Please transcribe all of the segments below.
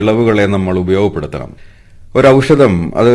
ഇളവുകളെ നമ്മൾ ഉപയോഗപ്പെടുത്തണം ഒരു ഔഷധം അത്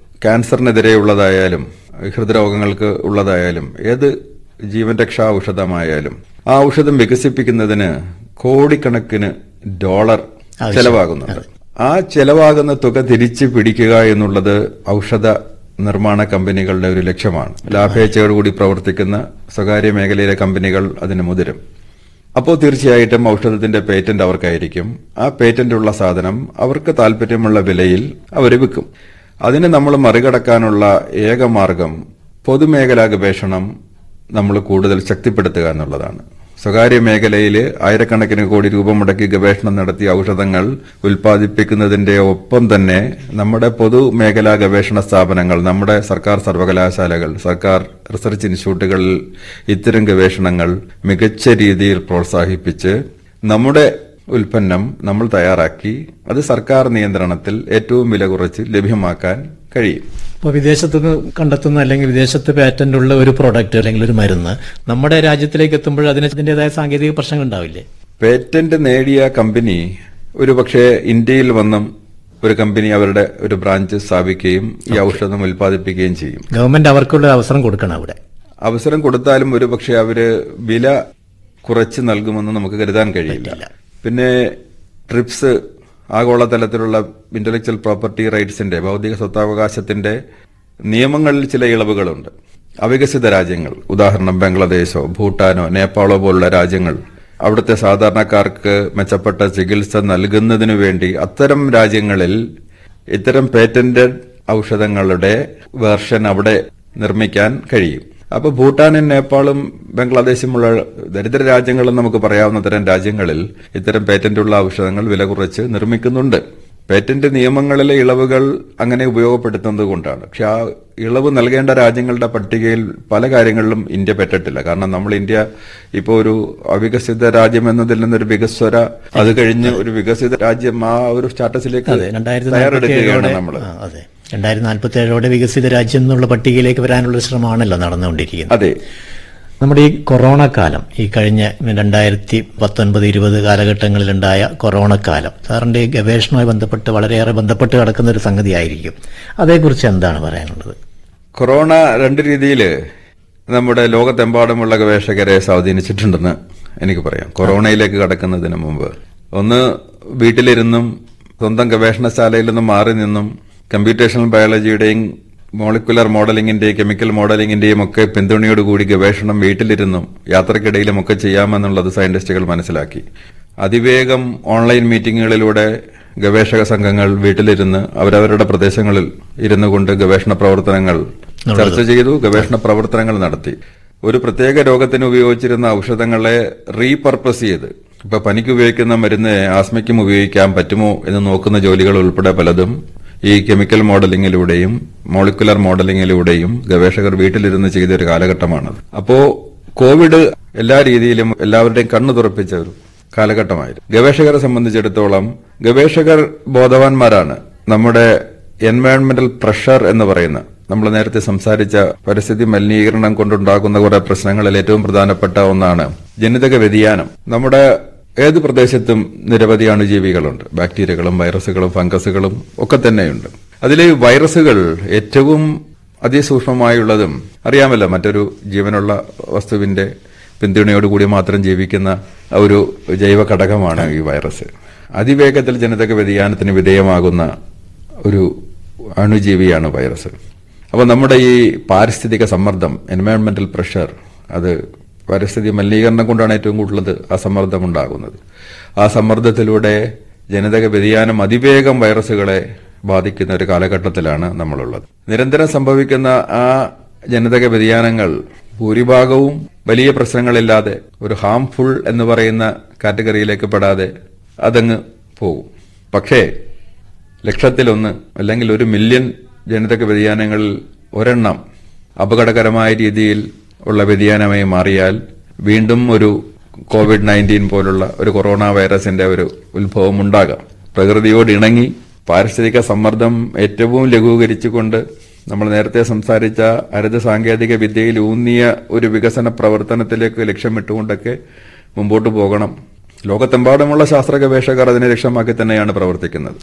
ക്യാൻസറിനെതിരെയുള്ളതായാലും ഹൃദ്രോഗങ്ങൾക്ക് ഉള്ളതായാലും ഏത് ജീവൻ രക്ഷാ ഔഷധമായാലും ആ ഔഷധം വികസിപ്പിക്കുന്നതിന് കോടിക്കണക്കിന് ഡോളർ ചെലവാകുന്നുണ്ട് ആ ചെലവാകുന്ന തുക തിരിച്ചു പിടിക്കുക എന്നുള്ളത് ഔഷധ നിർമ്മാണ കമ്പനികളുടെ ഒരു ലക്ഷ്യമാണ് ലാഭേച്ഛയോടുകൂടി പ്രവർത്തിക്കുന്ന സ്വകാര്യ മേഖലയിലെ കമ്പനികൾ അതിന് മുതിരും അപ്പോൾ തീർച്ചയായിട്ടും ഔഷധത്തിന്റെ പേറ്റന്റ് അവർക്കായിരിക്കും ആ പേറ്റന്റ് ഉള്ള സാധനം അവർക്ക് താല്പര്യമുള്ള വിലയിൽ അവർ വിൽക്കും അതിന് നമ്മൾ മറികടക്കാനുള്ള ഏക മാർഗം പൊതുമേഖലാ ഗവേഷണം നമ്മൾ കൂടുതൽ ശക്തിപ്പെടുത്തുക എന്നുള്ളതാണ് സ്വകാര്യ മേഖലയിൽ ആയിരക്കണക്കിന് കോടി രൂപ മുടക്കി ഗവേഷണം നടത്തി ഔഷധങ്ങൾ ഉൽപ്പാദിപ്പിക്കുന്നതിന്റെ ഒപ്പം തന്നെ നമ്മുടെ പൊതുമേഖലാ ഗവേഷണ സ്ഥാപനങ്ങൾ നമ്മുടെ സർക്കാർ സർവകലാശാലകൾ സർക്കാർ റിസർച്ച് ഇൻസ്റ്റിറ്റ്യൂട്ടുകളിൽ ഇത്തരം ഗവേഷണങ്ങൾ മികച്ച രീതിയിൽ പ്രോത്സാഹിപ്പിച്ച് നമ്മുടെ ഉൽപ്പന്നം നമ്മൾ തയ്യാറാക്കി അത് സർക്കാർ നിയന്ത്രണത്തിൽ ഏറ്റവും വില കുറച്ച് ലഭ്യമാക്കാൻ കഴിയും ഇപ്പോൾ വിദേശത്ത് നിന്ന് കണ്ടെത്തുന്ന അല്ലെങ്കിൽ വിദേശത്ത് പാറ്റന്റ് ഉള്ള ഒരു പ്രോഡക്റ്റ് അല്ലെങ്കിൽ ഒരു മരുന്ന് നമ്മുടെ രാജ്യത്തിലേക്ക് എത്തുമ്പോൾ അതിന് അതിൻ്റെതായ സാങ്കേതിക പ്രശ്നങ്ങൾ ഉണ്ടാവില്ലേ പേറ്റന്റ് നേടിയ കമ്പനി ഒരുപക്ഷെ ഇന്ത്യയിൽ വന്നും ഒരു കമ്പനി അവരുടെ ഒരു ബ്രാഞ്ച് സ്ഥാപിക്കുകയും ഈ ഔഷധം ഉൽപ്പാദിപ്പിക്കുകയും ചെയ്യും ഗവൺമെന്റ് അവർക്കുള്ള അവസരം കൊടുക്കണം അവിടെ അവസരം കൊടുത്താലും ഒരുപക്ഷെ അവര് വില കുറച്ച് നൽകുമെന്ന് നമുക്ക് കരുതാൻ കഴിയില്ല പിന്നെ ട്രിപ്സ് ആഗോളതലത്തിലുള്ള ഇന്റലക്ച്വൽ പ്രോപ്പർട്ടി റൈറ്റ്സിന്റെ ഭൗതിക സ്വത്താവകാശത്തിന്റെ നിയമങ്ങളിൽ ചില ഇളവുകളുണ്ട് അവികസിത രാജ്യങ്ങൾ ഉദാഹരണം ബംഗ്ലാദേശോ ഭൂട്ടാനോ നേപ്പാളോ പോലുള്ള രാജ്യങ്ങൾ അവിടുത്തെ സാധാരണക്കാർക്ക് മെച്ചപ്പെട്ട ചികിത്സ നൽകുന്നതിനു വേണ്ടി അത്തരം രാജ്യങ്ങളിൽ ഇത്തരം പേറ്റന്റഡ് ഔഷധങ്ങളുടെ വേർഷൻ അവിടെ നിർമ്മിക്കാൻ കഴിയും അപ്പൊ ഭൂട്ടാനും നേപ്പാളും ബംഗ്ലാദേശുമുള്ള ദരിദ്ര രാജ്യങ്ങളും നമുക്ക് പറയാവുന്ന തരം രാജ്യങ്ങളിൽ ഇത്തരം പേറ്റന്റുള്ള ഔഷധങ്ങൾ വില കുറച്ച് നിർമ്മിക്കുന്നുണ്ട് പേറ്റന്റ് നിയമങ്ങളിലെ ഇളവുകൾ അങ്ങനെ ഉപയോഗപ്പെടുത്തുന്നത് കൊണ്ടാണ് പക്ഷെ ആ ഇളവ് നൽകേണ്ട രാജ്യങ്ങളുടെ പട്ടികയിൽ പല കാര്യങ്ങളിലും ഇന്ത്യ പെട്ടിട്ടില്ല കാരണം നമ്മൾ ഇന്ത്യ ഇപ്പോൾ ഒരു അവികസിത രാജ്യം എന്നതിൽ നിന്നൊരു വികസ്വര അത് കഴിഞ്ഞ് ഒരു വികസിത രാജ്യം ആ ഒരു സ്റ്റാറ്റസിലേക്ക് അതെ രണ്ടായിരത്തി തയ്യാറെടുക്കുകയാണ് നമ്മൾ അതെ രണ്ടായിരത്തി നാൽപ്പത്തി ഏഴോടെ വികസിത രാജ്യം എന്നുള്ള പട്ടികയിലേക്ക് വരാനുള്ള ശ്രമമാണല്ലോ നടന്നുകൊണ്ടിരിക്കുന്നത് അതെ നമ്മുടെ ഈ കൊറോണ കാലം ഈ കഴിഞ്ഞ രണ്ടായിരത്തി പത്തൊൻപത് ഇരുപത് കാലഘട്ടങ്ങളിലുണ്ടായ കൊറോണ കാലം സാറിന്റെ ഈ ഗവേഷണവുമായി ബന്ധപ്പെട്ട് വളരെയേറെ ബന്ധപ്പെട്ട് കിടക്കുന്ന ഒരു സംഗതിയായിരിക്കും അതേക്കുറിച്ച് എന്താണ് പറയാനുള്ളത് കൊറോണ രണ്ട് രീതിയിൽ നമ്മുടെ ലോകത്തെമ്പാടുമുള്ള ഗവേഷകരെ സ്വാധീനിച്ചിട്ടുണ്ടെന്ന് എനിക്ക് പറയാം കൊറോണയിലേക്ക് കടക്കുന്നതിന് മുമ്പ് ഒന്ന് വീട്ടിലിരുന്നും സ്വന്തം ഗവേഷണശാലയിൽ നിന്നും മാറി നിന്നും കമ്പ്യൂട്ടേഷണൽ ബയോളജിയുടെയും മോളിക്കുലർ മോഡലിംഗിന്റെയും കെമിക്കൽ മോഡലിംഗിന്റെയും ഒക്കെ പിന്തുണയോടുകൂടി ഗവേഷണം വീട്ടിലിരുന്നും യാത്രക്കിടയിലും ഒക്കെ ചെയ്യാമെന്നുള്ളത് സയന്റിസ്റ്റുകൾ മനസ്സിലാക്കി അതിവേഗം ഓൺലൈൻ മീറ്റിംഗുകളിലൂടെ ഗവേഷക സംഘങ്ങൾ വീട്ടിലിരുന്ന് അവരവരുടെ പ്രദേശങ്ങളിൽ ഇരുന്നു കൊണ്ട് ഗവേഷണ പ്രവർത്തനങ്ങൾ ചർച്ച ചെയ്തു ഗവേഷണ പ്രവർത്തനങ്ങൾ നടത്തി ഒരു പ്രത്യേക രോഗത്തിന് ഉപയോഗിച്ചിരുന്ന ഔഷധങ്ങളെ റീപർപ്പസ് ചെയ്ത് ഇപ്പൊ പനിക്ക് ഉപയോഗിക്കുന്ന മരുന്ന് ആസ്മയ്ക്കും ഉപയോഗിക്കാൻ പറ്റുമോ എന്ന് നോക്കുന്ന ജോലികൾ ഉൾപ്പെടെ പലതും ഈ കെമിക്കൽ മോഡലിംഗിലൂടെയും മോളിക്കുലർ മോഡലിംഗിലൂടെയും ഗവേഷകർ വീട്ടിലിരുന്ന് ചെയ്ത ഒരു കാലഘട്ടമാണത് അപ്പോ കോവിഡ് എല്ലാ രീതിയിലും എല്ലാവരുടെയും കണ്ണു തുറപ്പിച്ച ഒരു കാലഘട്ടമായിരുന്നു ഗവേഷകരെ സംബന്ധിച്ചിടത്തോളം ഗവേഷകർ ബോധവാന്മാരാണ് നമ്മുടെ എൻവയോൺമെന്റൽ പ്രഷർ എന്ന് പറയുന്ന നമ്മൾ നേരത്തെ സംസാരിച്ച പരിസ്ഥിതി മലിനീകരണം കൊണ്ടുണ്ടാകുന്ന കുറെ പ്രശ്നങ്ങളിൽ ഏറ്റവും പ്രധാനപ്പെട്ട ഒന്നാണ് ജനിതക വ്യതിയാനം നമ്മുടെ ഏത് പ്രദേശത്തും നിരവധി അണുജീവികളുണ്ട് ബാക്ടീരിയകളും വൈറസുകളും ഫംഗസുകളും ഒക്കെ തന്നെയുണ്ട് അതിൽ വൈറസുകൾ ഏറ്റവും അതിസൂക്ഷ്മമായുള്ളതും അറിയാമല്ലോ മറ്റൊരു ജീവനുള്ള വസ്തുവിന്റെ പിന്തുണയോടുകൂടി മാത്രം ജീവിക്കുന്ന ഒരു ജൈവ ഘടകമാണ് ഈ വൈറസ് അതിവേഗത്തിൽ ജനിതക വ്യതിയാനത്തിന് വിധേയമാകുന്ന ഒരു അണുജീവിയാണ് വൈറസ് അപ്പോൾ നമ്മുടെ ഈ പാരിസ്ഥിതിക സമ്മർദ്ദം എൻവയോൺമെന്റൽ പ്രഷർ അത് പരിസ്ഥിതി മലിനീകരണം കൊണ്ടാണ് ഏറ്റവും കൂടുതൽ ആ സമ്മർദ്ദം ഉണ്ടാകുന്നത് ആ സമ്മർദ്ദത്തിലൂടെ ജനിതക വ്യതിയാനം അതിവേഗം വൈറസുകളെ ബാധിക്കുന്ന ഒരു കാലഘട്ടത്തിലാണ് നമ്മളുള്ളത് നിരന്തരം സംഭവിക്കുന്ന ആ ജനിതക വ്യതിയാനങ്ങൾ ഭൂരിഭാഗവും വലിയ പ്രശ്നങ്ങളില്ലാതെ ഒരു ഹാംഫുൾ എന്ന് പറയുന്ന കാറ്റഗറിയിലേക്ക് പെടാതെ അതങ്ങ് പോകും പക്ഷേ ലക്ഷത്തിലൊന്ന് അല്ലെങ്കിൽ ഒരു മില്യൺ ജനിതക വ്യതിയാനങ്ങളിൽ ഒരെണ്ണം അപകടകരമായ രീതിയിൽ ഉള്ള വ്യതിയാനമായി മാറിയാൽ വീണ്ടും ഒരു കോവിഡ് നയൻറ്റീൻ പോലുള്ള ഒരു കൊറോണ വൈറസിന്റെ ഒരു ഉത്ഭവം ഉണ്ടാകാം പ്രകൃതിയോട് ഇണങ്ങി പാരിസ്ഥിതിക സമ്മർദ്ദം ഏറ്റവും ലഘൂകരിച്ചുകൊണ്ട് നമ്മൾ നേരത്തെ സംസാരിച്ച ഹരിത സാങ്കേതിക വിദ്യയിൽ ഊന്നിയ ഒരു വികസന പ്രവർത്തനത്തിലേക്ക് ലക്ഷ്യമിട്ടുകൊണ്ടൊക്കെ മുമ്പോട്ട് പോകണം ലോകത്തെമ്പാടുമുള്ള ശാസ്ത്ര ഗവേഷകർ അതിനെ ലക്ഷ്യമാക്കി തന്നെയാണ് പ്രവർത്തിക്കുന്നത്